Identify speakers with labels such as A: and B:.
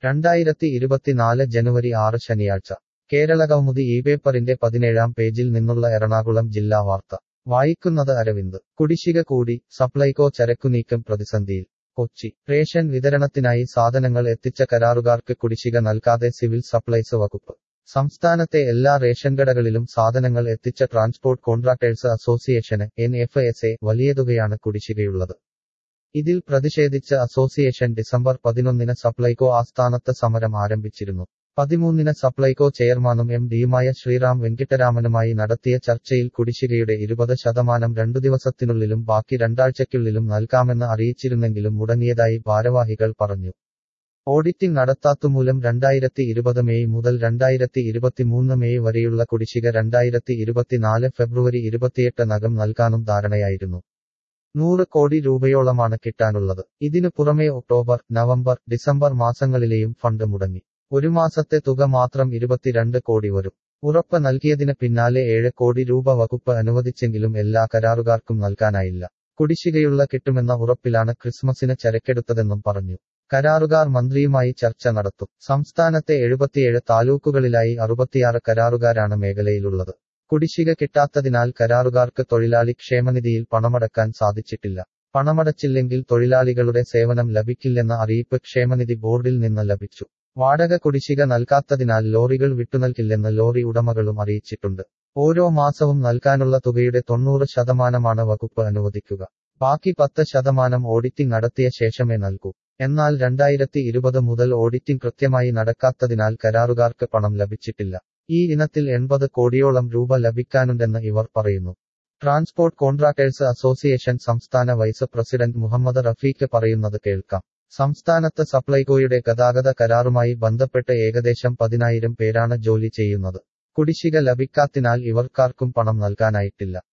A: രണ്ടായിരത്തി ഇരുപത്തിനാല് ജനുവരി ആറ് ശനിയാഴ്ച കേരളകൗമുദി ഈ പേപ്പറിന്റെ പതിനേഴാം പേജിൽ നിന്നുള്ള എറണാകുളം ജില്ലാ വാർത്ത വായിക്കുന്നത് അരവിന്ദ് കുടിശ്ശിക കൂടി സപ്ലൈകോ ചരക്കുനീക്കം പ്രതിസന്ധിയിൽ കൊച്ചി റേഷൻ വിതരണത്തിനായി സാധനങ്ങൾ എത്തിച്ച കരാറുകാർക്ക് കുടിശ്ശിക നൽകാതെ സിവിൽ സപ്ലൈസ് വകുപ്പ് സംസ്ഥാനത്തെ എല്ലാ റേഷൻ കടകളിലും സാധനങ്ങൾ എത്തിച്ച ട്രാൻസ്പോർട്ട് കോൺട്രാക്ടേഴ്സ് അസോസിയേഷന് എൻ എഫ് എസ് എ വലിയ തുകയാണ് കുടിശ്ശികയുള്ളത് ഇതിൽ പ്രതിഷേധിച്ച് അസോസിയേഷൻ ഡിസംബർ പതിനൊന്നിന് സപ്ലൈകോ ആസ്ഥാനത്ത് സമരം ആരംഭിച്ചിരുന്നു പതിമൂന്നിന് സപ്ലൈകോ ചെയർമാനും എം ഡിയുമായ ശ്രീറാം വെങ്കിട്ടരാമനുമായി നടത്തിയ ചർച്ചയിൽ കുടിശ്ശികയുടെ ഇരുപത് ശതമാനം രണ്ടു ദിവസത്തിനുള്ളിലും ബാക്കി രണ്ടാഴ്ചയ്ക്കുള്ളിലും നൽകാമെന്ന് അറിയിച്ചിരുന്നെങ്കിലും മുടങ്ങിയതായി ഭാരവാഹികൾ പറഞ്ഞു ഓഡിറ്റിംഗ് നടത്താത്തുമൂലം രണ്ടായിരത്തി ഇരുപത് മെയ് മുതൽ രണ്ടായിരത്തി ഇരുപത്തിമൂന്ന് മെയ് വരെയുള്ള കുടിശ്ശിക രണ്ടായിരത്തി ഇരുപത്തിനാല് ഫെബ്രുവരി ഇരുപത്തിയെട്ടിനകം നൽകാനും ധാരണയായിരുന്നു നൂറ് കോടി രൂപയോളമാണ് കിട്ടാനുള്ളത് ഇതിനു പുറമെ ഒക്ടോബർ നവംബർ ഡിസംബർ മാസങ്ങളിലെയും ഫണ്ട് മുടങ്ങി ഒരു മാസത്തെ തുക മാത്രം ഇരുപത്തിരണ്ട് കോടി വരും ഉറപ്പ് നൽകിയതിന് പിന്നാലെ ഏഴ് കോടി രൂപ വകുപ്പ് അനുവദിച്ചെങ്കിലും എല്ലാ കരാറുകാർക്കും നൽകാനായില്ല കുടിശ്ശികയുള്ള കിട്ടുമെന്ന ഉറപ്പിലാണ് ക്രിസ്മസിന് ചരക്കെടുത്തതെന്നും പറഞ്ഞു കരാറുകാർ മന്ത്രിയുമായി ചർച്ച നടത്തും സംസ്ഥാനത്തെ എഴുപത്തിയേഴ് താലൂക്കുകളിലായി അറുപത്തിയാറ് കരാറുകാരാണ് മേഖലയിലുള്ളത് കുടിശ്ശിക കിട്ടാത്തതിനാൽ കരാറുകാർക്ക് തൊഴിലാളി ക്ഷേമനിധിയിൽ പണമടക്കാൻ സാധിച്ചിട്ടില്ല പണമടച്ചില്ലെങ്കിൽ തൊഴിലാളികളുടെ സേവനം ലഭിക്കില്ലെന്ന അറിയിപ്പ് ക്ഷേമനിധി ബോർഡിൽ നിന്ന് ലഭിച്ചു വാടക കുടിശ്ശിക നൽകാത്തതിനാൽ ലോറികൾ വിട്ടുനൽകില്ലെന്ന് ലോറി ഉടമകളും അറിയിച്ചിട്ടുണ്ട് ഓരോ മാസവും നൽകാനുള്ള തുകയുടെ തൊണ്ണൂറ് ശതമാനമാണ് വകുപ്പ് അനുവദിക്കുക ബാക്കി പത്ത് ശതമാനം ഓഡിറ്റിംഗ് നടത്തിയ ശേഷമേ നൽകൂ എന്നാൽ രണ്ടായിരത്തി ഇരുപത് മുതൽ ഓഡിറ്റിംഗ് കൃത്യമായി നടക്കാത്തതിനാൽ കരാറുകാർക്ക് പണം ലഭിച്ചിട്ടില്ല ഈ ഇനത്തിൽ എൺപത് കോടിയോളം രൂപ ലഭിക്കാനുണ്ടെന്ന് ഇവർ പറയുന്നു ട്രാൻസ്പോർട്ട് കോൺട്രാക്ടേഴ്സ് അസോസിയേഷൻ സംസ്ഥാന വൈസ് പ്രസിഡന്റ് മുഹമ്മദ് റഫീഖ് പറയുന്നത് കേൾക്കാം സംസ്ഥാനത്ത് സപ്ലൈകോയുടെ ഗതാഗത കരാറുമായി ബന്ധപ്പെട്ട് ഏകദേശം പതിനായിരം പേരാണ് ജോലി ചെയ്യുന്നത് കുടിശ്ശിക ലഭിക്കാത്തിനാൽ ഇവർക്കാർക്കും പണം നൽകാനായിട്ടില്ല